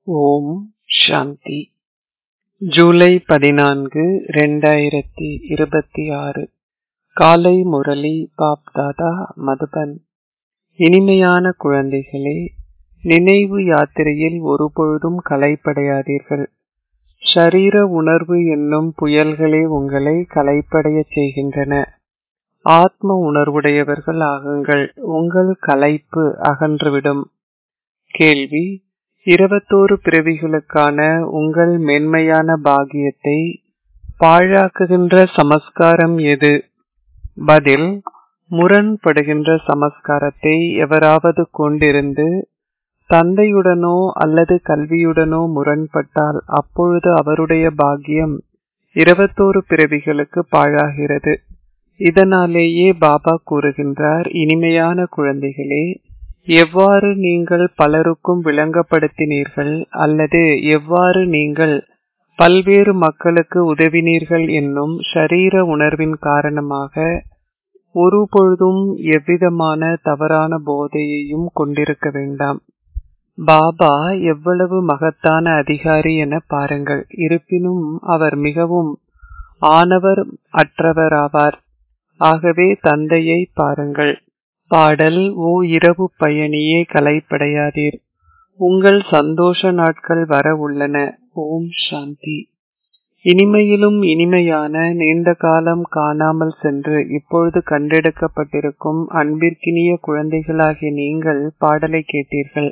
ஓம் சாந்தி ஜூலை பதினான்கு ரெண்டாயிரத்தி இருபத்தி ஆறு காலை முரளி பாப் தாதா மதுபன் இனிமையான குழந்தைகளே நினைவு யாத்திரையில் ஒருபொழுதும் களைப்படையாதீர்கள் ஷரீர உணர்வு என்னும் புயல்களே உங்களை களைப்படையச் செய்கின்றன ஆத்ம உணர்வுடையவர்கள் ஆகுங்கள் உங்கள் களைப்பு அகன்றுவிடும் கேள்வி இருபத்தோரு பிறவிகளுக்கான உங்கள் மென்மையான பாகியத்தை பாழாக்குகின்ற சமஸ்காரம் எது பதில் முரண்படுகின்ற சமஸ்காரத்தை எவராவது கொண்டிருந்து தந்தையுடனோ அல்லது கல்வியுடனோ முரண்பட்டால் அப்பொழுது அவருடைய பாக்கியம் இருபத்தோரு பிறவிகளுக்கு பாழாகிறது இதனாலேயே பாபா கூறுகின்றார் இனிமையான குழந்தைகளே எவ்வாறு நீங்கள் பலருக்கும் விளங்கப்படுத்தினீர்கள் அல்லது எவ்வாறு நீங்கள் பல்வேறு மக்களுக்கு உதவினீர்கள் என்னும் ஷரீர உணர்வின் காரணமாக ஒரு பொழுதும் எவ்விதமான தவறான போதையையும் கொண்டிருக்க வேண்டாம் பாபா எவ்வளவு மகத்தான அதிகாரி என பாருங்கள் இருப்பினும் அவர் மிகவும் ஆனவர் அற்றவராவார் ஆகவே தந்தையை பாருங்கள் பாடல் ஓ இரவு பயணியே கலைப்படையாதீர் உங்கள் சந்தோஷ நாட்கள் வர உள்ளன ஓம் சாந்தி இனிமையிலும் இனிமையான நீண்ட காலம் காணாமல் சென்று இப்பொழுது கண்டெடுக்கப்பட்டிருக்கும் அன்பிற்கினிய குழந்தைகளாகிய நீங்கள் பாடலை கேட்டீர்கள்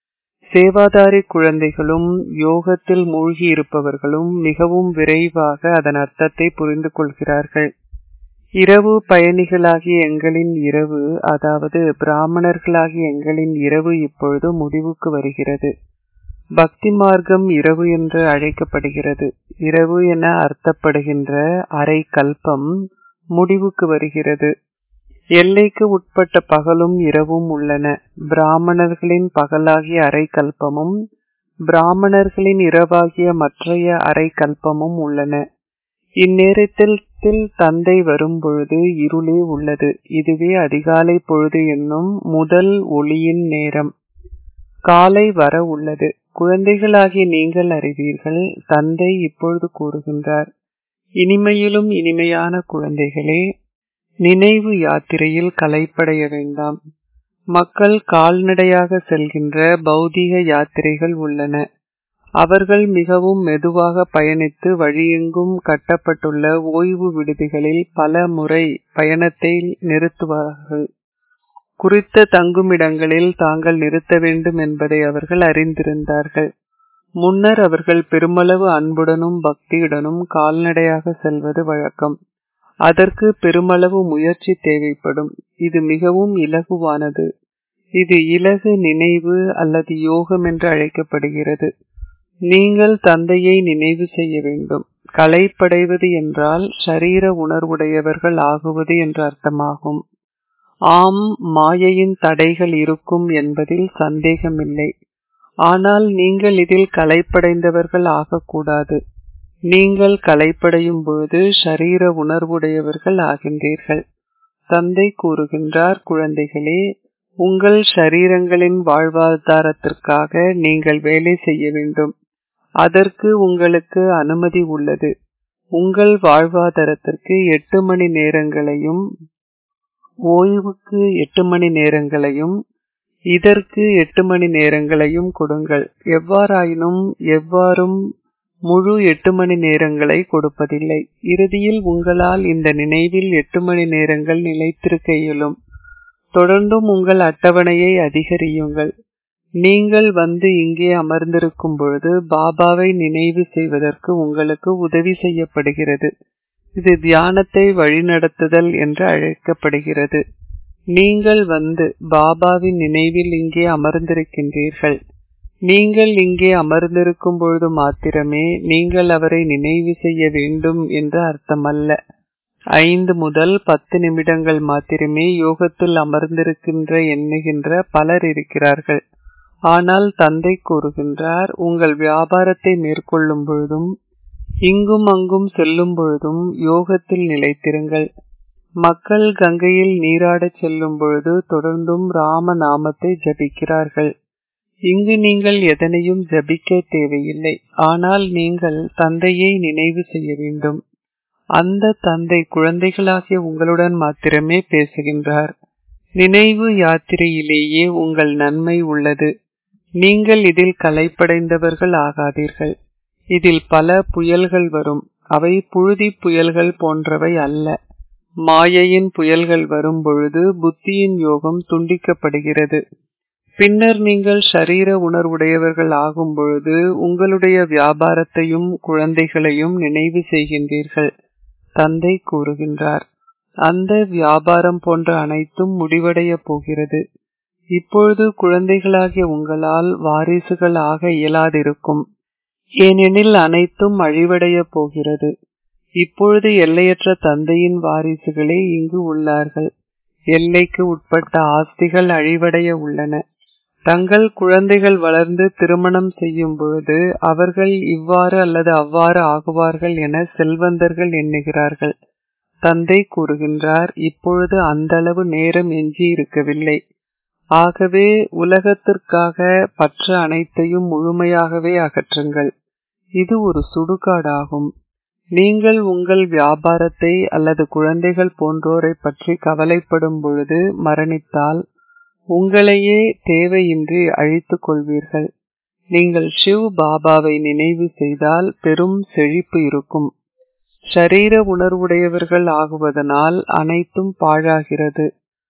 சேவாதாரி குழந்தைகளும் யோகத்தில் மூழ்கி இருப்பவர்களும் மிகவும் விரைவாக அதன் அர்த்தத்தை புரிந்து கொள்கிறார்கள் இரவு பயணிகளாகிய எங்களின் இரவு அதாவது பிராமணர்களாகிய எங்களின் இரவு இப்பொழுது முடிவுக்கு வருகிறது பக்தி மார்க்கம் இரவு என்று அழைக்கப்படுகிறது இரவு என அர்த்தப்படுகின்ற அரை கல்பம் முடிவுக்கு வருகிறது எல்லைக்கு உட்பட்ட பகலும் இரவும் உள்ளன பிராமணர்களின் பகலாகிய அரை கல்பமும் பிராமணர்களின் இரவாகிய மற்றைய அரை கல்பமும் உள்ளன இந்நேரத்தில் தந்தை வரும்பொழுது இருளே உள்ளது இதுவே அதிகாலை பொழுது என்னும் முதல் ஒளியின் நேரம் காலை வர உள்ளது குழந்தைகளாகிய நீங்கள் அறிவீர்கள் தந்தை இப்பொழுது கூறுகின்றார் இனிமையிலும் இனிமையான குழந்தைகளே நினைவு யாத்திரையில் கலைப்படைய வேண்டாம் மக்கள் கால்நடையாக செல்கின்ற பௌதீக யாத்திரைகள் உள்ளன அவர்கள் மிகவும் மெதுவாக பயணித்து வழியெங்கும் கட்டப்பட்டுள்ள ஓய்வு விடுதிகளில் பல முறை பயணத்தை நிறுத்துவார்கள் குறித்த தங்குமிடங்களில் தாங்கள் நிறுத்த வேண்டும் என்பதை அவர்கள் அறிந்திருந்தார்கள் முன்னர் அவர்கள் பெருமளவு அன்புடனும் பக்தியுடனும் கால்நடையாக செல்வது வழக்கம் அதற்கு பெருமளவு முயற்சி தேவைப்படும் இது மிகவும் இலகுவானது இது இலகு நினைவு அல்லது யோகம் என்று அழைக்கப்படுகிறது நீங்கள் தந்தையை நினைவு செய்ய வேண்டும் களைப்படைவது என்றால் ஷரீர உணர்வுடையவர்கள் ஆகுவது என்று அர்த்தமாகும் ஆம் மாயையின் தடைகள் இருக்கும் என்பதில் சந்தேகமில்லை ஆனால் நீங்கள் இதில் களைப்படைந்தவர்கள் ஆகக்கூடாது நீங்கள் களைப்படையும் பொழுது ஷரீர உணர்வுடையவர்கள் ஆகின்றீர்கள் தந்தை கூறுகின்றார் குழந்தைகளே உங்கள் ஷரீரங்களின் வாழ்வாதாரத்திற்காக நீங்கள் வேலை செய்ய வேண்டும் அதற்கு உங்களுக்கு அனுமதி உள்ளது உங்கள் வாழ்வாதாரத்திற்கு எட்டு மணி நேரங்களையும் ஓய்வுக்கு எட்டு மணி நேரங்களையும் இதற்கு எட்டு மணி நேரங்களையும் கொடுங்கள் எவ்வாறாயினும் எவ்வாறும் முழு எட்டு மணி நேரங்களை கொடுப்பதில்லை இறுதியில் உங்களால் இந்த நினைவில் எட்டு மணி நேரங்கள் நிலைத்திருக்க இயலும் தொடர்ந்தும் உங்கள் அட்டவணையை அதிகரியுங்கள் நீங்கள் வந்து இங்கே அமர்ந்திருக்கும் பொழுது பாபாவை நினைவு செய்வதற்கு உங்களுக்கு உதவி செய்யப்படுகிறது இது தியானத்தை வழிநடத்துதல் என்று அழைக்கப்படுகிறது நீங்கள் வந்து பாபாவின் நினைவில் இங்கே அமர்ந்திருக்கின்றீர்கள் நீங்கள் இங்கே அமர்ந்திருக்கும் பொழுது மாத்திரமே நீங்கள் அவரை நினைவு செய்ய வேண்டும் என்று அர்த்தமல்ல ஐந்து முதல் பத்து நிமிடங்கள் மாத்திரமே யோகத்தில் அமர்ந்திருக்கின்ற எண்ணுகின்ற பலர் இருக்கிறார்கள் ஆனால் தந்தை கூறுகின்றார் உங்கள் வியாபாரத்தை மேற்கொள்ளும் பொழுதும் இங்கும் அங்கும் செல்லும் பொழுதும் யோகத்தில் நிலைத்திருங்கள் மக்கள் கங்கையில் நீராடச் செல்லும் பொழுது தொடர்ந்தும் ராம நாமத்தை ஜபிக்கிறார்கள் இங்கு நீங்கள் எதனையும் ஜபிக்க தேவையில்லை ஆனால் நீங்கள் தந்தையை நினைவு செய்ய வேண்டும் அந்த தந்தை குழந்தைகளாகிய உங்களுடன் மாத்திரமே பேசுகின்றார் நினைவு யாத்திரையிலேயே உங்கள் நன்மை உள்ளது நீங்கள் இதில் கலைப்படைந்தவர்கள் ஆகாதீர்கள் இதில் பல புயல்கள் வரும் அவை புழுதி புயல்கள் போன்றவை அல்ல மாயையின் புயல்கள் வரும் பொழுது புத்தியின் யோகம் துண்டிக்கப்படுகிறது பின்னர் நீங்கள் ஷரீர உணர்வுடையவர்கள் ஆகும் பொழுது உங்களுடைய வியாபாரத்தையும் குழந்தைகளையும் நினைவு செய்கின்றீர்கள் தந்தை கூறுகின்றார் அந்த வியாபாரம் போன்ற அனைத்தும் முடிவடைய போகிறது இப்பொழுது குழந்தைகளாகிய உங்களால் வாரிசுகள் ஆக இயலாதிருக்கும் ஏனெனில் அனைத்தும் அழிவடைய போகிறது இப்பொழுது எல்லையற்ற தந்தையின் வாரிசுகளே இங்கு உள்ளார்கள் எல்லைக்கு உட்பட்ட ஆஸ்திகள் அழிவடைய உள்ளன தங்கள் குழந்தைகள் வளர்ந்து திருமணம் செய்யும் பொழுது அவர்கள் இவ்வாறு அல்லது அவ்வாறு ஆகுவார்கள் என செல்வந்தர்கள் எண்ணுகிறார்கள் தந்தை கூறுகின்றார் இப்பொழுது அந்த அளவு நேரம் எஞ்சி இருக்கவில்லை ஆகவே உலகத்திற்காக பற்ற அனைத்தையும் முழுமையாகவே அகற்றுங்கள் இது ஒரு சுடுகாடாகும் நீங்கள் உங்கள் வியாபாரத்தை அல்லது குழந்தைகள் போன்றோரை பற்றி கவலைப்படும் பொழுது மரணித்தால் உங்களையே தேவையின்றி அழித்துக் கொள்வீர்கள் நீங்கள் ஷிவ் பாபாவை நினைவு செய்தால் பெரும் செழிப்பு இருக்கும் ஷரீர உணர்வுடையவர்கள் ஆகுவதனால் அனைத்தும் பாழாகிறது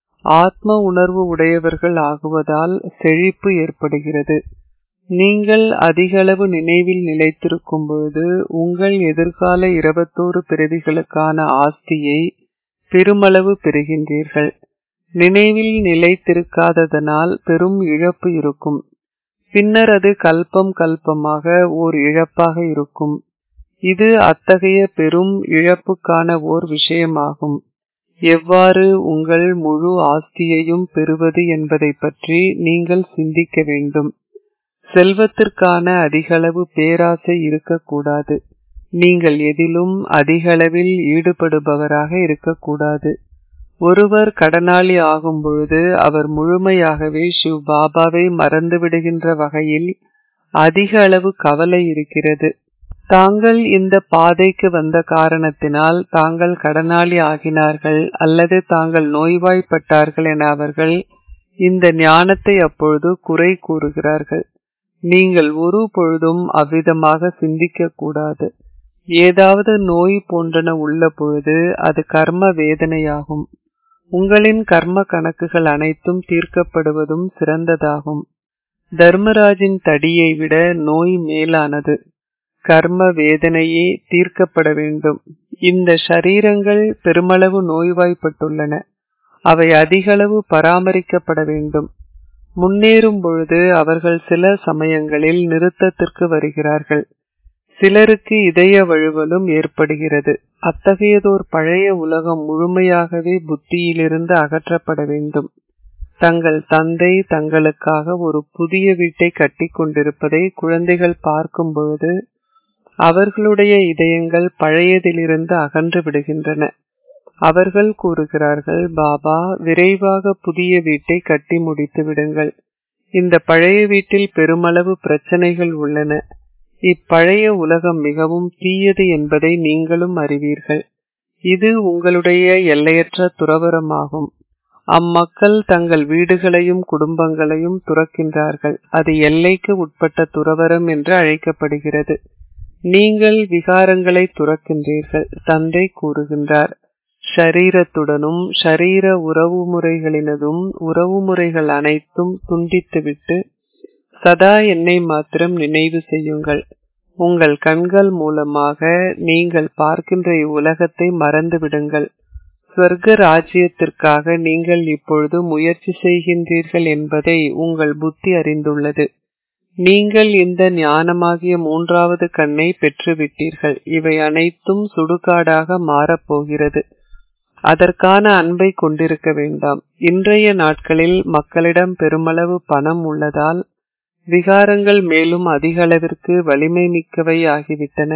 ஆத்ம உணர்வு உடையவர்கள் ஆகுவதால் செழிப்பு ஏற்படுகிறது நீங்கள் அதிகளவு நினைவில் நிலைத்திருக்கும் பொழுது உங்கள் எதிர்கால இருபத்தோரு பிறவிகளுக்கான ஆஸ்தியை பெருமளவு பெறுகின்றீர்கள் நினைவில் நிலைத்திருக்காததனால் பெரும் இழப்பு இருக்கும் பின்னர் அது கல்பம் கல்பமாக ஓர் இழப்பாக இருக்கும் இது அத்தகைய பெரும் இழப்புக்கான ஓர் விஷயமாகும் எவ்வாறு உங்கள் முழு ஆஸ்தியையும் பெறுவது என்பதை பற்றி நீங்கள் சிந்திக்க வேண்டும் செல்வத்திற்கான அதிகளவு பேராசை இருக்கக்கூடாது நீங்கள் எதிலும் அதிகளவில் ஈடுபடுபவராக இருக்கக்கூடாது ஒருவர் கடனாளி ஆகும் பொழுது அவர் முழுமையாகவே சிவ் பாபாவை மறந்து விடுகின்ற வகையில் அதிக அளவு கவலை இருக்கிறது தாங்கள் இந்த பாதைக்கு வந்த காரணத்தினால் தாங்கள் கடனாளி ஆகினார்கள் அல்லது தாங்கள் நோய்வாய்ப்பட்டார்கள் என அவர்கள் இந்த ஞானத்தை அப்பொழுது குறை கூறுகிறார்கள் நீங்கள் ஒரு பொழுதும் அவ்விதமாக சிந்திக்க கூடாது ஏதாவது நோய் போன்றன உள்ள பொழுது அது கர்ம வேதனையாகும் உங்களின் கர்ம கணக்குகள் அனைத்தும் தீர்க்கப்படுவதும் சிறந்ததாகும் தர்மராஜின் தடியை விட நோய் மேலானது கர்ம வேதனையே தீர்க்கப்பட வேண்டும் இந்த ஷரீரங்கள் பெருமளவு நோய்வாய்ப்பட்டுள்ளன அவை அதிகளவு பராமரிக்கப்பட வேண்டும் முன்னேறும் பொழுது அவர்கள் சில சமயங்களில் நிறுத்தத்திற்கு வருகிறார்கள் சிலருக்கு இதய வழுவலும் ஏற்படுகிறது அத்தகையதோர் பழைய உலகம் முழுமையாகவே புத்தியிலிருந்து அகற்றப்பட வேண்டும் தங்கள் தந்தை தங்களுக்காக ஒரு புதிய வீட்டை கட்டி கொண்டிருப்பதை குழந்தைகள் பார்க்கும் பொழுது அவர்களுடைய இதயங்கள் பழையதிலிருந்து அகன்று விடுகின்றன அவர்கள் கூறுகிறார்கள் பாபா விரைவாக புதிய வீட்டை கட்டி முடித்து விடுங்கள் இந்த பழைய வீட்டில் பெருமளவு பிரச்சனைகள் உள்ளன இப்பழைய உலகம் மிகவும் தீயது என்பதை நீங்களும் அறிவீர்கள் இது உங்களுடைய எல்லையற்ற துறவரமாகும் அம்மக்கள் தங்கள் வீடுகளையும் குடும்பங்களையும் துறக்கின்றார்கள் அது எல்லைக்கு உட்பட்ட துறவரம் என்று அழைக்கப்படுகிறது நீங்கள் விகாரங்களை துறக்கின்றீர்கள் தந்தை கூறுகின்றார் ஷரீரத்துடனும் ஷரீர உறவுமுறைகளினதும் உறவுமுறைகள் அனைத்தும் துண்டித்துவிட்டு சதா என்னை மாத்திரம் நினைவு செய்யுங்கள் உங்கள் கண்கள் மூலமாக நீங்கள் பார்க்கின்ற இவ்வுலகத்தை மறந்து விடுங்கள் ஸ்வர்க்க ராஜ்யத்திற்காக நீங்கள் இப்பொழுது முயற்சி செய்கின்றீர்கள் என்பதை உங்கள் புத்தி அறிந்துள்ளது நீங்கள் இந்த ஞானமாகிய மூன்றாவது கண்ணை பெற்றுவிட்டீர்கள் இவை அனைத்தும் சுடுகாடாக மாறப்போகிறது அதற்கான அன்பை கொண்டிருக்க வேண்டாம் இன்றைய நாட்களில் மக்களிடம் பெருமளவு பணம் உள்ளதால் விகாரங்கள் மேலும் அதிக அளவிற்கு வலிமை மிக்கவை ஆகிவிட்டன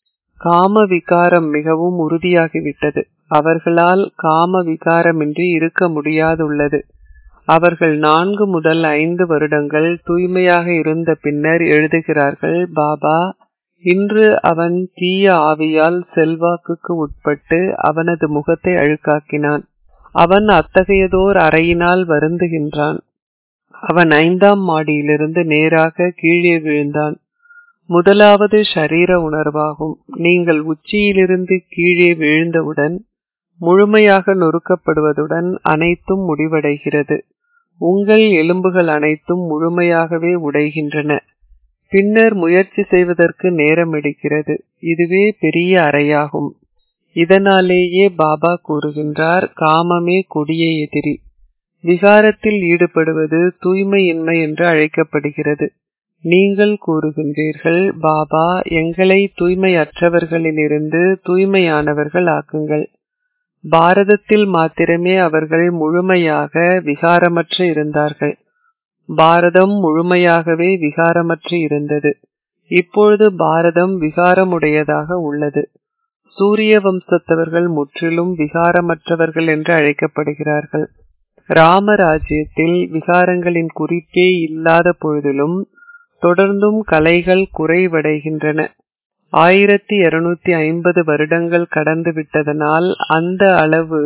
காம விகாரம் மிகவும் உறுதியாகிவிட்டது அவர்களால் காம விகாரமின்றி இருக்க முடியாதுள்ளது அவர்கள் நான்கு முதல் ஐந்து வருடங்கள் தூய்மையாக இருந்த பின்னர் எழுதுகிறார்கள் பாபா இன்று அவன் தீய ஆவியால் செல்வாக்குக்கு உட்பட்டு அவனது முகத்தை அழுக்காக்கினான் அவன் அத்தகையதோர் அறையினால் வருந்துகின்றான் அவன் ஐந்தாம் மாடியிலிருந்து நேராக கீழே விழுந்தான் முதலாவது ஷரீர உணர்வாகும் நீங்கள் உச்சியிலிருந்து கீழே விழுந்தவுடன் முழுமையாக நொறுக்கப்படுவதுடன் அனைத்தும் முடிவடைகிறது உங்கள் எலும்புகள் அனைத்தும் முழுமையாகவே உடைகின்றன பின்னர் முயற்சி செய்வதற்கு நேரம் எடுக்கிறது இதுவே பெரிய அறையாகும் இதனாலேயே பாபா கூறுகின்றார் காமமே கொடிய எதிரி விகாரத்தில் ஈடுபடுவது தூய்மையின்மை என்று அழைக்கப்படுகிறது நீங்கள் கூறுகின்றீர்கள் பாபா எங்களை தூய்மையற்றவர்களிலிருந்து தூய்மையானவர்கள் ஆக்குங்கள் பாரதத்தில் மாத்திரமே அவர்கள் முழுமையாக விகாரமற்ற இருந்தார்கள் பாரதம் முழுமையாகவே விகாரமற்று இருந்தது இப்பொழுது பாரதம் விகாரமுடையதாக உள்ளது சூரிய வம்சத்தவர்கள் முற்றிலும் விகாரமற்றவர்கள் என்று அழைக்கப்படுகிறார்கள் ராமராஜ்யத்தில் விகாரங்களின் குறிப்பே இல்லாத பொழுதிலும் தொடர்ந்தும் கலைகள் குறைவடைகின்றன ஆயிரத்தி இருநூத்தி ஐம்பது வருடங்கள் கடந்து விட்டதனால் அந்த அளவு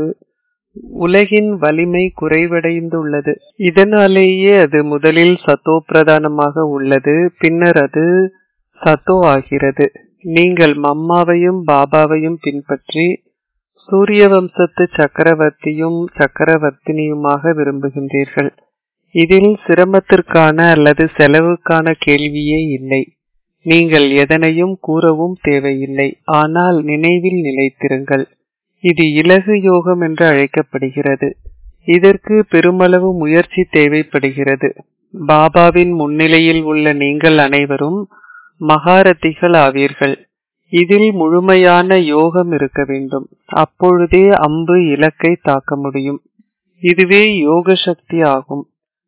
உலகின் வலிமை குறைவடைந்துள்ளது இதனாலேயே அது முதலில் சத்தோ பிரதானமாக உள்ளது பின்னர் அது சத்தோ ஆகிறது நீங்கள் மம்மாவையும் பாபாவையும் பின்பற்றி சூரிய வம்சத்து சக்கரவர்த்தியும் சக்கரவர்த்தினியுமாக விரும்புகின்றீர்கள் இதில் சிரமத்திற்கான அல்லது செலவுக்கான கேள்வியே இல்லை நீங்கள் எதனையும் கூறவும் தேவையில்லை ஆனால் நினைவில் நிலைத்திருங்கள் இது இலகு யோகம் என்று அழைக்கப்படுகிறது இதற்கு பெருமளவு முயற்சி தேவைப்படுகிறது பாபாவின் முன்னிலையில் உள்ள நீங்கள் அனைவரும் மகாரதிகள் ஆவீர்கள் இதில் முழுமையான யோகம் இருக்க வேண்டும் அப்பொழுதே அம்பு இலக்கை தாக்க முடியும் இதுவே யோக சக்தி ஆகும்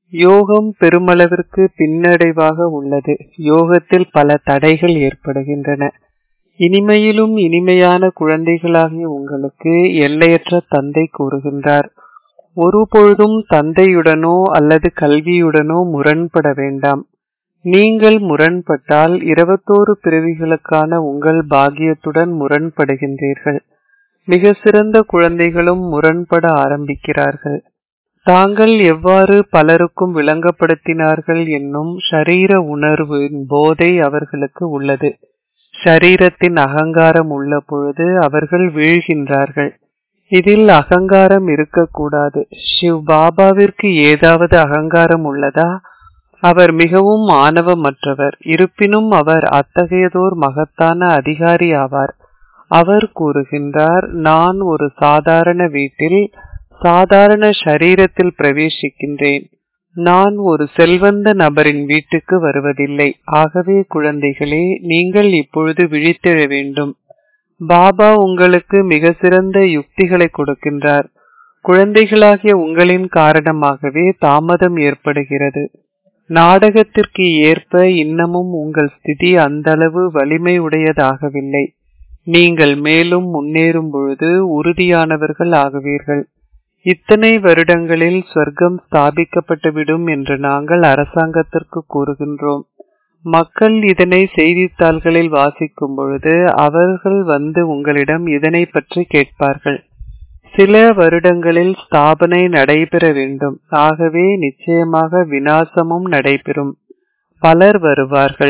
யோகம் பெருமளவிற்கு பின்னடைவாக உள்ளது யோகத்தில் பல தடைகள் ஏற்படுகின்றன இனிமையிலும் இனிமையான குழந்தைகளாகிய உங்களுக்கு எல்லையற்ற தந்தை கூறுகின்றார் ஒருபொழுதும் தந்தையுடனோ அல்லது கல்வியுடனோ முரண்பட வேண்டாம் நீங்கள் முரண்பட்டால் இருபத்தோரு பிறவிகளுக்கான உங்கள் பாக்கியத்துடன் முரண்படுகின்றீர்கள் மிக சிறந்த குழந்தைகளும் முரண்பட ஆரம்பிக்கிறார்கள் தாங்கள் எவ்வாறு பலருக்கும் விளங்கப்படுத்தினார்கள் என்னும் ஷரீர உணர்வின் போதை அவர்களுக்கு உள்ளது ஷரீரத்தின் அகங்காரம் உள்ள பொழுது அவர்கள் வீழ்கின்றார்கள் இதில் அகங்காரம் இருக்கக்கூடாது சிவ் பாபாவிற்கு ஏதாவது அகங்காரம் உள்ளதா அவர் மிகவும் ஆணவமற்றவர் இருப்பினும் அவர் அத்தகையதோர் மகத்தான அதிகாரி ஆவார் அவர் கூறுகின்றார் நான் ஒரு சாதாரண வீட்டில் சாதாரண ஷரீரத்தில் பிரவேசிக்கின்றேன் நான் ஒரு செல்வந்த நபரின் வீட்டுக்கு வருவதில்லை ஆகவே குழந்தைகளே நீங்கள் இப்பொழுது விழித்தெழ வேண்டும் பாபா உங்களுக்கு மிக சிறந்த யுக்திகளை கொடுக்கின்றார் குழந்தைகளாகிய உங்களின் காரணமாகவே தாமதம் ஏற்படுகிறது நாடகத்திற்கு ஏற்ப இன்னமும் உங்கள் ஸ்திதி அந்தளவு வலிமை உடையதாகவில்லை நீங்கள் மேலும் முன்னேறும் பொழுது உறுதியானவர்கள் ஆகுவீர்கள் இத்தனை வருடங்களில் சொர்க்கம் ஸ்தாபிக்கப்பட்டுவிடும் என்று நாங்கள் அரசாங்கத்திற்கு கூறுகின்றோம் மக்கள் இதனை செய்தித்தாள்களில் வாசிக்கும் பொழுது அவர்கள் வந்து உங்களிடம் இதனை பற்றி கேட்பார்கள் சில வருடங்களில் ஸ்தாபனை நடைபெற வேண்டும் ஆகவே நிச்சயமாக வினாசமும் நடைபெறும் பலர் வருவார்கள்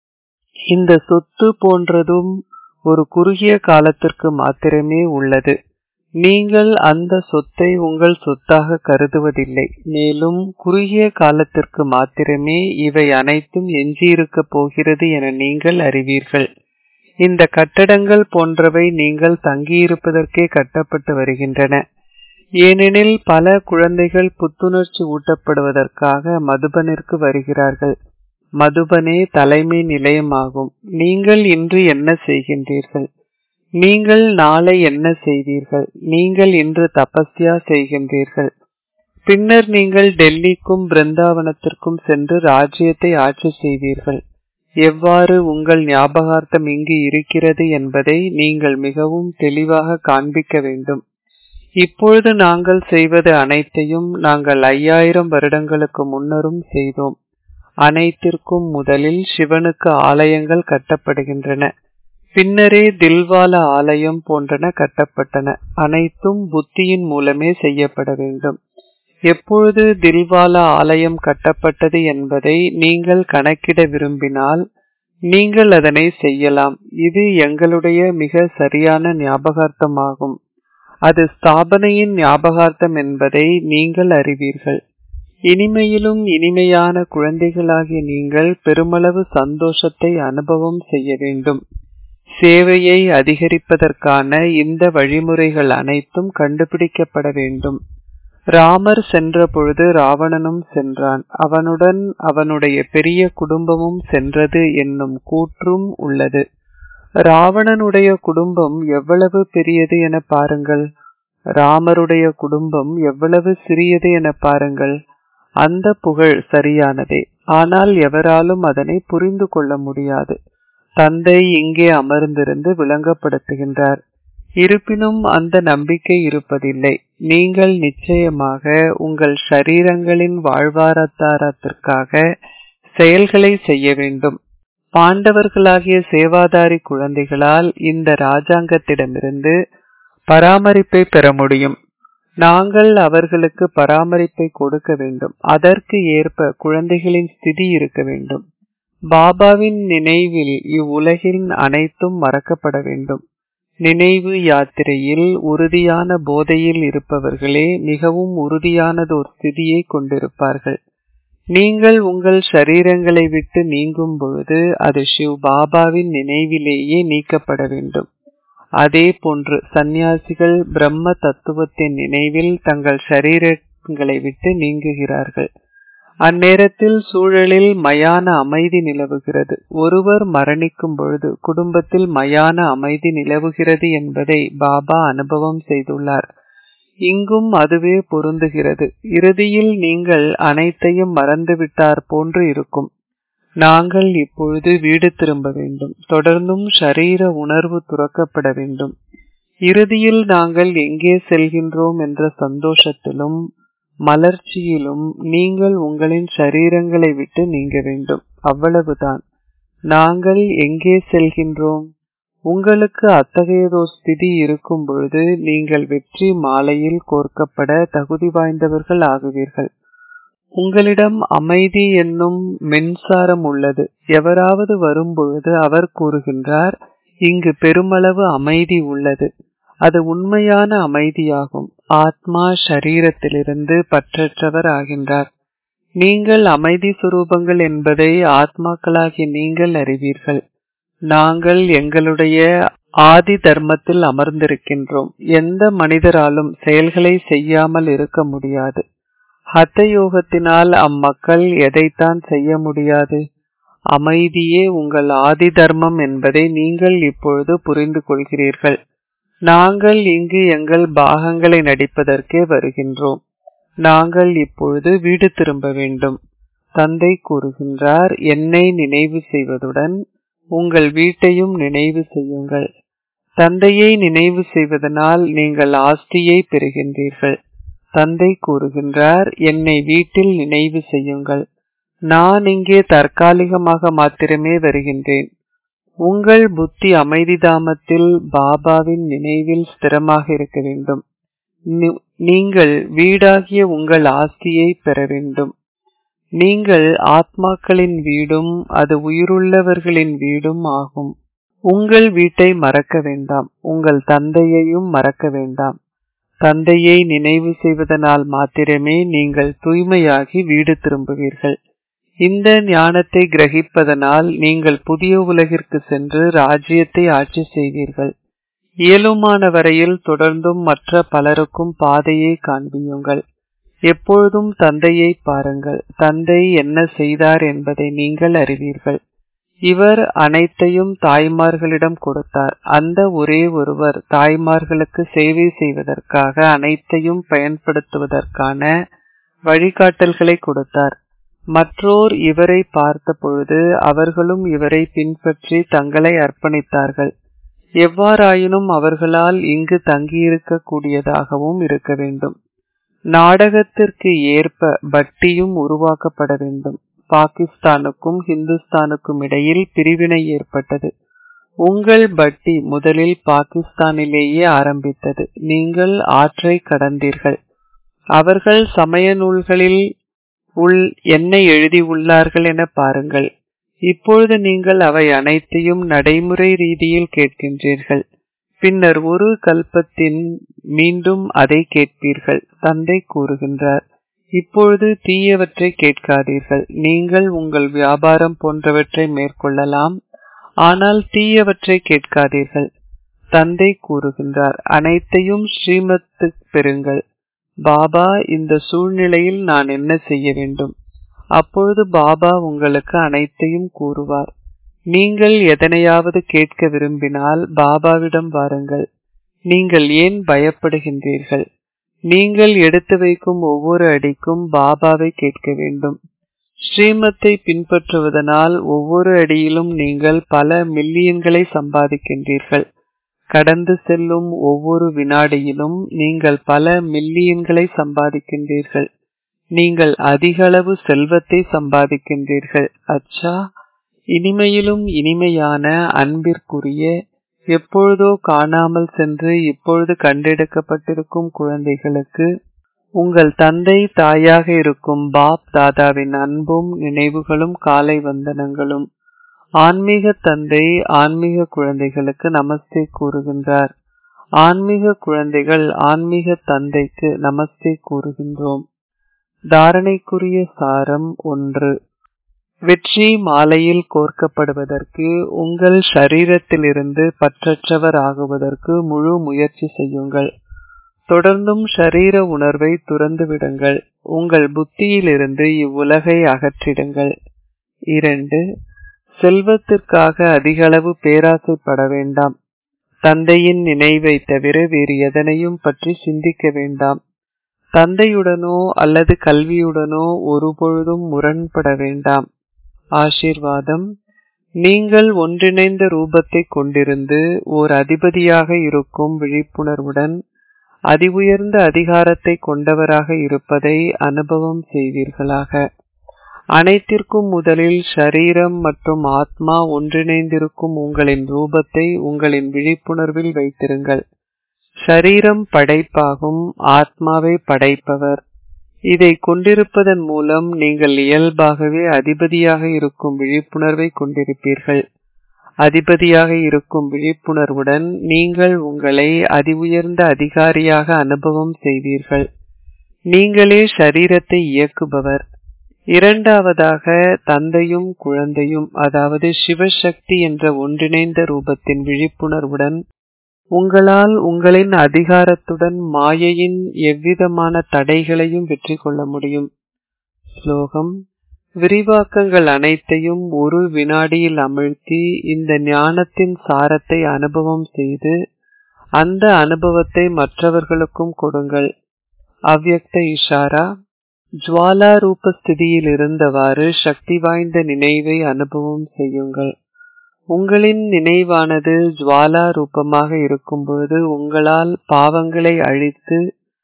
இந்த சொத்து போன்றதும் ஒரு குறுகிய காலத்திற்கு மாத்திரமே உள்ளது நீங்கள் அந்த சொத்தை உங்கள் சொத்தாக கருதுவதில்லை மேலும் குறுகிய காலத்திற்கு மாத்திரமே இவை அனைத்தும் எஞ்சியிருக்க போகிறது என நீங்கள் அறிவீர்கள் இந்த கட்டடங்கள் போன்றவை நீங்கள் தங்கியிருப்பதற்கே கட்டப்பட்டு வருகின்றன ஏனெனில் பல குழந்தைகள் புத்துணர்ச்சி ஊட்டப்படுவதற்காக மதுபனிற்கு வருகிறார்கள் மதுபனே தலைமை நிலையமாகும் நீங்கள் இன்று என்ன செய்கின்றீர்கள் நீங்கள் நாளை என்ன செய்வீர்கள் நீங்கள் இன்று தபஸ்யா செய்கின்றீர்கள் பின்னர் நீங்கள் டெல்லிக்கும் பிருந்தாவனத்திற்கும் சென்று ராஜ்யத்தை ஆட்சி செய்வீர்கள் எவ்வாறு உங்கள் ஞாபகார்த்தம் இங்கு இருக்கிறது என்பதை நீங்கள் மிகவும் தெளிவாக காண்பிக்க வேண்டும் இப்பொழுது நாங்கள் செய்வது அனைத்தையும் நாங்கள் ஐயாயிரம் வருடங்களுக்கு முன்னரும் செய்தோம் அனைத்திற்கும் முதலில் சிவனுக்கு ஆலயங்கள் கட்டப்படுகின்றன பின்னரே தில்வால ஆலயம் போன்றன கட்டப்பட்டன அனைத்தும் புத்தியின் மூலமே செய்யப்பட வேண்டும் எப்பொழுது தில்வாலா ஆலயம் கட்டப்பட்டது என்பதை நீங்கள் கணக்கிட விரும்பினால் நீங்கள் அதனை செய்யலாம் இது எங்களுடைய மிக சரியான ஞாபகார்த்தமாகும் அது ஸ்தாபனையின் ஞாபகார்த்தம் என்பதை நீங்கள் அறிவீர்கள் இனிமையிலும் இனிமையான குழந்தைகளாகிய நீங்கள் பெருமளவு சந்தோஷத்தை அனுபவம் செய்ய வேண்டும் சேவையை அதிகரிப்பதற்கான இந்த வழிமுறைகள் அனைத்தும் கண்டுபிடிக்கப்பட வேண்டும் ராமர் சென்ற பொழுது ராவணனும் சென்றான் அவனுடன் அவனுடைய பெரிய குடும்பமும் சென்றது என்னும் கூற்றும் உள்ளது ராவணனுடைய குடும்பம் எவ்வளவு பெரியது என பாருங்கள் ராமருடைய குடும்பம் எவ்வளவு சிறியது என பாருங்கள் அந்த புகழ் சரியானதே ஆனால் எவராலும் அதனை புரிந்து கொள்ள முடியாது தந்தை இங்கே அமர்ந்திருந்து விளங்கப்படுத்துகின்றார் இருப்பினும் அந்த நம்பிக்கை இருப்பதில்லை நீங்கள் நிச்சயமாக உங்கள் ஷரீரங்களின் வாழ்வாதாரத்திற்காக செயல்களை செய்ய வேண்டும் பாண்டவர்களாகிய சேவாதாரி குழந்தைகளால் இந்த ராஜாங்கத்திடமிருந்து பராமரிப்பை பெற முடியும் நாங்கள் அவர்களுக்கு பராமரிப்பை கொடுக்க வேண்டும் அதற்கு ஏற்ப குழந்தைகளின் ஸ்திதி இருக்க வேண்டும் பாபாவின் நினைவில் இவ்வுலகின் அனைத்தும் மறக்கப்பட வேண்டும் நினைவு யாத்திரையில் உறுதியான போதையில் இருப்பவர்களே மிகவும் உறுதியானதோர் ஸ்திதியை கொண்டிருப்பார்கள் நீங்கள் உங்கள் ஷரீரங்களை விட்டு நீங்கும் பொழுது அது சிவ் பாபாவின் நினைவிலேயே நீக்கப்பட வேண்டும் அதே போன்று சந்நியாசிகள் பிரம்ம தத்துவத்தின் நினைவில் தங்கள் ஷரீரங்களை விட்டு நீங்குகிறார்கள் அந்நேரத்தில் சூழலில் மயான அமைதி நிலவுகிறது ஒருவர் மரணிக்கும் பொழுது குடும்பத்தில் மயான அமைதி நிலவுகிறது என்பதை பாபா அனுபவம் செய்துள்ளார் இங்கும் அதுவே பொருந்துகிறது இறுதியில் நீங்கள் அனைத்தையும் மறந்துவிட்டார் போன்று இருக்கும் நாங்கள் இப்பொழுது வீடு திரும்ப வேண்டும் தொடர்ந்தும் ஷரீர உணர்வு துறக்கப்பட வேண்டும் இறுதியில் நாங்கள் எங்கே செல்கின்றோம் என்ற சந்தோஷத்திலும் மலர்ச்சியிலும் நீங்கள் உங்களின் ஷரீரங்களை விட்டு நீங்க வேண்டும் அவ்வளவுதான் நாங்கள் எங்கே செல்கின்றோம் உங்களுக்கு அத்தகையதோர் ஸ்திதி இருக்கும் பொழுது நீங்கள் வெற்றி மாலையில் கோர்க்கப்பட தகுதி வாய்ந்தவர்கள் ஆகுவீர்கள் உங்களிடம் அமைதி என்னும் மின்சாரம் உள்ளது எவராவது வரும்பொழுது அவர் கூறுகின்றார் இங்கு பெருமளவு அமைதி உள்ளது அது உண்மையான அமைதியாகும் ஆத்மா ஷரீரத்திலிருந்து பற்றற்றவர் ஆகின்றார் நீங்கள் அமைதி சுரூபங்கள் என்பதை ஆத்மாக்களாகிய நீங்கள் அறிவீர்கள் நாங்கள் எங்களுடைய ஆதி தர்மத்தில் அமர்ந்திருக்கின்றோம் எந்த மனிதராலும் செயல்களை செய்யாமல் இருக்க முடியாது ஹத்த யோகத்தினால் அம்மக்கள் எதைத்தான் செய்ய முடியாது அமைதியே உங்கள் ஆதி தர்மம் என்பதை நீங்கள் இப்பொழுது புரிந்து கொள்கிறீர்கள் நாங்கள் இங்கு எங்கள் பாகங்களை நடிப்பதற்கே வருகின்றோம் நாங்கள் இப்பொழுது வீடு திரும்ப வேண்டும் தந்தை கூறுகின்றார் என்னை நினைவு செய்வதுடன் உங்கள் வீட்டையும் நினைவு செய்யுங்கள் தந்தையை நினைவு செய்வதனால் நீங்கள் ஆஸ்தியை பெறுகின்றீர்கள் தந்தை கூறுகின்றார் என்னை வீட்டில் நினைவு செய்யுங்கள் நான் இங்கே தற்காலிகமாக மாத்திரமே வருகின்றேன் உங்கள் புத்தி அமைதி தாமத்தில் பாபாவின் நினைவில் ஸ்திரமாக இருக்க வேண்டும் நீங்கள் வீடாகிய உங்கள் ஆஸ்தியை பெற வேண்டும் நீங்கள் ஆத்மாக்களின் வீடும் அது உயிருள்ளவர்களின் வீடும் ஆகும் உங்கள் வீட்டை மறக்க வேண்டாம் உங்கள் தந்தையையும் மறக்க வேண்டாம் தந்தையை நினைவு செய்வதனால் மாத்திரமே நீங்கள் தூய்மையாகி வீடு திரும்புவீர்கள் இந்த ஞானத்தை கிரகிப்பதனால் நீங்கள் புதிய உலகிற்கு சென்று ராஜ்யத்தை ஆட்சி செய்வீர்கள் இயலுமான வரையில் தொடர்ந்தும் மற்ற பலருக்கும் பாதையை காண்பியுங்கள் எப்பொழுதும் தந்தையை பாருங்கள் தந்தை என்ன செய்தார் என்பதை நீங்கள் அறிவீர்கள் இவர் அனைத்தையும் தாய்மார்களிடம் கொடுத்தார் அந்த ஒரே ஒருவர் தாய்மார்களுக்கு சேவை செய்வதற்காக அனைத்தையும் பயன்படுத்துவதற்கான வழிகாட்டல்களை கொடுத்தார் மற்றோர் இவரை பார்த்த பொழுது அவர்களும் இவரை பின்பற்றி தங்களை அர்ப்பணித்தார்கள் எவ்வாறாயினும் அவர்களால் இங்கு தங்கியிருக்க கூடியதாகவும் இருக்க வேண்டும் நாடகத்திற்கு ஏற்ப பட்டியும் உருவாக்கப்பட வேண்டும் பாகிஸ்தானுக்கும் ஹிந்துஸ்தானுக்கும் இடையில் பிரிவினை ஏற்பட்டது உங்கள் பட்டி முதலில் பாகிஸ்தானிலேயே ஆரம்பித்தது நீங்கள் ஆற்றை கடந்தீர்கள் அவர்கள் சமய நூல்களில் உள் என்ன எழுதி உள்ளார்கள் என பாருங்கள் இப்பொழுது நீங்கள் அவை அனைத்தையும் நடைமுறை ரீதியில் கேட்கின்றீர்கள் பின்னர் ஒரு கல்பத்தின் மீண்டும் அதை கேட்பீர்கள் தந்தை கூறுகின்றார் இப்பொழுது தீயவற்றை கேட்காதீர்கள் நீங்கள் உங்கள் வியாபாரம் போன்றவற்றை மேற்கொள்ளலாம் ஆனால் தீயவற்றை கேட்காதீர்கள் தந்தை கூறுகின்றார் அனைத்தையும் ஸ்ரீமத்து பெறுங்கள் பாபா இந்த சூழ்நிலையில் நான் என்ன செய்ய வேண்டும் அப்பொழுது பாபா உங்களுக்கு அனைத்தையும் கூறுவார் நீங்கள் எதனையாவது கேட்க விரும்பினால் பாபாவிடம் வாருங்கள் நீங்கள் ஏன் பயப்படுகின்றீர்கள் நீங்கள் எடுத்து வைக்கும் ஒவ்வொரு அடிக்கும் பாபாவை கேட்க வேண்டும் ஸ்ரீமத்தை பின்பற்றுவதனால் ஒவ்வொரு அடியிலும் நீங்கள் பல மில்லியன்களை சம்பாதிக்கின்றீர்கள் கடந்து செல்லும் ஒவ்வொரு வினாடியிலும் நீங்கள் பல மில்லியன்களை சம்பாதிக்கின்றீர்கள் நீங்கள் அதிகளவு செல்வத்தை சம்பாதிக்கின்றீர்கள் அச்சா இனிமையிலும் இனிமையான அன்பிற்குரிய எப்பொழுதோ காணாமல் சென்று இப்பொழுது கண்டெடுக்கப்பட்டிருக்கும் குழந்தைகளுக்கு உங்கள் தந்தை தாயாக இருக்கும் பாப் தாதாவின் அன்பும் நினைவுகளும் காலை வந்தனங்களும் ஆன்மீக தந்தை ஆன்மீக குழந்தைகளுக்கு நமஸ்தே கூறுகின்றார் ஆன்மீக குழந்தைகள் ஆன்மீக தந்தைக்கு நமஸ்தே கூறுகின்றோம் தாரணைக்குரிய சாரம் ஒன்று வெற்றி மாலையில் கோர்க்கப்படுவதற்கு உங்கள் ஷரீரத்திலிருந்து பற்றற்றவர் ஆகுவதற்கு முழு முயற்சி செய்யுங்கள் தொடர்ந்தும் ஷரீர உணர்வை துறந்து விடுங்கள் உங்கள் புத்தியிலிருந்து இவ்வுலகை அகற்றிடுங்கள் இரண்டு செல்வத்திற்காக அதிகளவு பேராசைப்பட வேண்டாம் தந்தையின் நினைவை தவிர வேறு எதனையும் பற்றி சிந்திக்க வேண்டாம் தந்தையுடனோ அல்லது கல்வியுடனோ ஒருபொழுதும் முரண்பட வேண்டாம் ஆசீர்வாதம் நீங்கள் ஒன்றிணைந்த ரூபத்தை கொண்டிருந்து ஓர் அதிபதியாக இருக்கும் விழிப்புணர்வுடன் அதி உயர்ந்த அதிகாரத்தை கொண்டவராக இருப்பதை அனுபவம் செய்வீர்களாக அனைத்திற்கும் முதலில் ஷரீரம் மற்றும் ஆத்மா ஒன்றிணைந்திருக்கும் உங்களின் ரூபத்தை உங்களின் விழிப்புணர்வில் வைத்திருங்கள் ஷரீரம் படைப்பாகும் ஆத்மாவை படைப்பவர் இதை கொண்டிருப்பதன் மூலம் நீங்கள் இயல்பாகவே அதிபதியாக இருக்கும் விழிப்புணர்வை கொண்டிருப்பீர்கள் அதிபதியாக இருக்கும் விழிப்புணர்வுடன் நீங்கள் உங்களை அதி உயர்ந்த அதிகாரியாக அனுபவம் செய்வீர்கள் நீங்களே ஷரீரத்தை இயக்குபவர் இரண்டாவதாக தந்தையும் குழந்தையும் அதாவது சிவசக்தி என்ற ஒன்றிணைந்த ரூபத்தின் விழிப்புணர்வுடன் உங்களால் உங்களின் அதிகாரத்துடன் மாயையின் எவ்விதமான தடைகளையும் வெற்றி கொள்ள முடியும் ஸ்லோகம் விரிவாக்கங்கள் அனைத்தையும் ஒரு வினாடியில் அமிழ்த்தி இந்த ஞானத்தின் சாரத்தை அனுபவம் செய்து அந்த அனுபவத்தை மற்றவர்களுக்கும் கொடுங்கள் அவ்யக்த இஷாரா ஜுவாலா ரூப ஸ்திதியில் இருந்தவாறு சக்தி வாய்ந்த நினைவை அனுபவம் செய்யுங்கள் உங்களின் நினைவானது ஜுவாலா ரூபமாக இருக்கும் பொழுது உங்களால் பாவங்களை அழித்து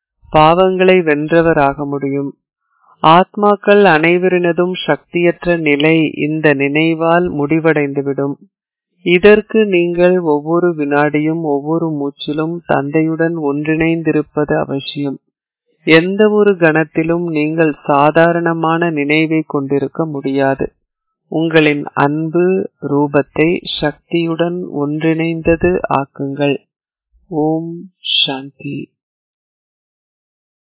பாவங்களை வென்றவராக முடியும் ஆத்மாக்கள் அனைவரினதும் சக்தியற்ற நிலை இந்த நினைவால் முடிவடைந்துவிடும் இதற்கு நீங்கள் ஒவ்வொரு வினாடியும் ஒவ்வொரு மூச்சிலும் தந்தையுடன் ஒன்றிணைந்திருப்பது அவசியம் எந்த ஒரு கணத்திலும் நீங்கள் சாதாரணமான நினைவை கொண்டிருக்க முடியாது உங்களின் அன்பு ரூபத்தை சக்தியுடன் ஒன்றிணைந்தது ஆக்குங்கள் ஓம் சாந்தி